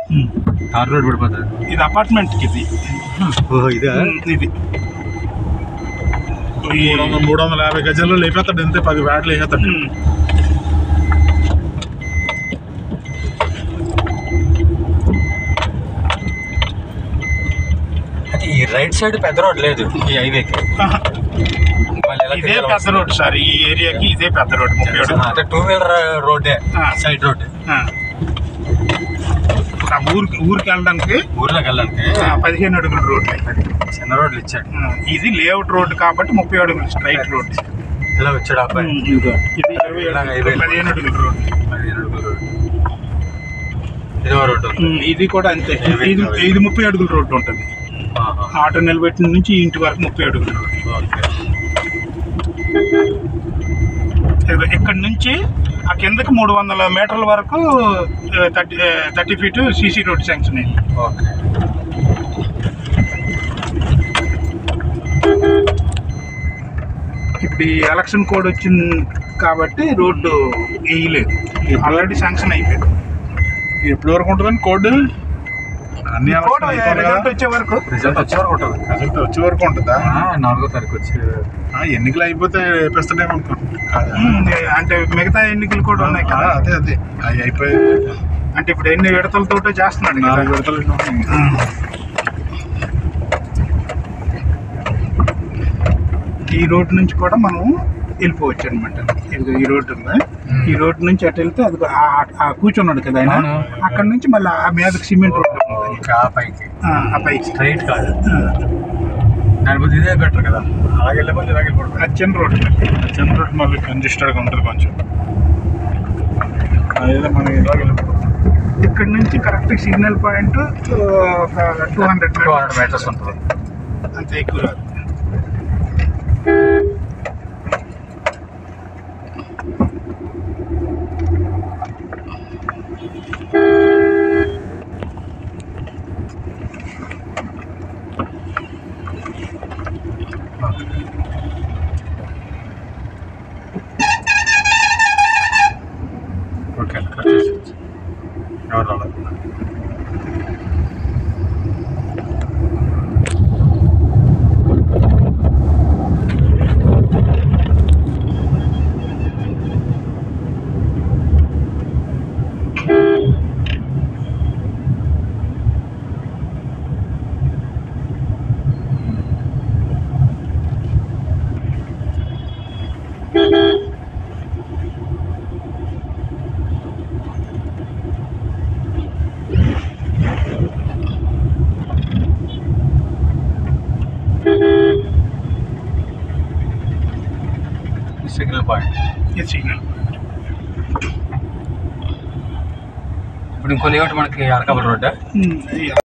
Tar road పడిపోతుంది ఇది apartment ఇది ఓహో ఇదే ఉమ్, ఇది ఈ మూడు వందల మూడు వందల యాభై గజాల్లో లేపేస్తాడు అంతే పది వ్యాట్లు వేసేస్తాడు ఉమ్, అంటే ఈ రైట్ సైడ్ పెద్ద రోడ్ లేదు ఈ హైవేకి ఆహా. మళ్ళీ ఎలా ఇదే తిరగాలి పెద్ద రోడ్ సార్ ఈ ఏరియాకి ఇదే పెద్ద రోడ్ ముప్పై ఏడు అంటే టూ వీలర్ రోడ్డే ఆ. సైడ్ రోడ్ ఆ. ఆ ఊరికి ఊరికి వెళ్ళడానికి ఊర్లోకి వెళ్ళాలంటే ఆ, పదిహేను అడుగుల రోడ్ చిన్న రోడ్లు ఇచ్చాడు ఇది లేఅవుట్ రోడ్ కాబట్టి ముప్పై అడుగులు స్ట్రైట్ రోడ్ ఇలా వచ్చాడు ఆ అబ్బాయి ఇది ఇరవై ఇలాగ అడుగులు, ఇరవై. పదిహేను అడుగుల రోడ్ పదిహేను అడుగుల రోడ్ ఇదో రోడ్డు ఇది కూడా అంతే ఇరవై ఇది అడుగులు. ఇది ముప్పై అడుగుల రోడ్డు ఉంటుంది ఆహా. ఆటో నిలబెట్టిన నుంచి ఈ ఇంటి వరకు ముప్పై అడుగుల రోడ్డు ఓకే ఇదిగో ఇక్కడ నుంచి ఆ కిందకి మూడు వందల మీటర్ల వరకు thirty thirty feet CC road sanction అయింది ఓకే ఇప్పుడు ఈ ఎలక్షన్ కోడ్ వచ్చింది కాబట్టి రోడ్డు వేయలేదు ఆల్రెడీ శాంక్షన్ అయిపోయింది ఎప్పటి వరకు ఉంటుందండి కోడ్ అన్ని కోడ్ ఎలక్షన్ అయిపోవాలి కదా రిజల్ట్ వచ్చే వరకు రిజల్ట్ వచ్చే వరకు ఉంటుంది రిజల్ట్ వచ్చే వరకు ఉంటుందా ఆ, నాలుగో తారీఖు వచ్చి ఆ, ఎన్నికలు అయిపోతే వేపేస్తాడేమో అనుకున్నాను కాదా? ఉమ్, అంటే మిగతా ఎన్నికలు కూడా ఉన్నాయి ఆ, కదా అదే అదే అవి అయిపోయి అంటే ఇప్పుడు ఎన్ని విడతలతోటే చేస్తున్నాడు కదా నాలుగు విడతలు ఎన్నో ఉన్నాయి. ఉమ్. ఈ రోడ్ నుంచి కూడా మనం వెళ్ళిపోవచ్చు అనమాట ఇదిగో ఈ రోడ్డు ఉంది ఈ రోడ్డు నుంచి అటు వెళ్తే అది ఆ కూర్చున్నాడు కదా ఆయన అవును. అక్కడ నుంచి మళ్ళీ ఆ మీదకి సిమెంట్ రోడ్డు ఉంది ఇంకా ఆ పైకి ఆ, ఆ పైకి స్ట్రైట్ కాదు ఆ, దాని బదులు ఇదే బెటర్ కదా అలాగే వెళ్ళిపోతే ఇలాగే వెళ్ళిపోవడం అది చిన్న రోడ్డు చిన్న రోడ్ మళ్ళీ కంజెస్టెడ్గా ఉంటుంది కొంచెం అదే మనం ఇలాగ వెళ్ళిపోతాం ఇక్కడ నుంచి కరెక్ట్ సిగ్నల్ పాయింట్ ఒక two hundred two hundred metres ఉంటుంది అంతే ఎక్కువ రాదు ఓకే అండి కట్ చేసేయచ్చు ఎవరు రాలేదు సిగ్నల్ పాయింట్ ఇది సిగ్నల్ ఇప్పుడు ఇంకో లేఅవుట్ మనకి అరకాబల్ రోడ్డా ఉమ్,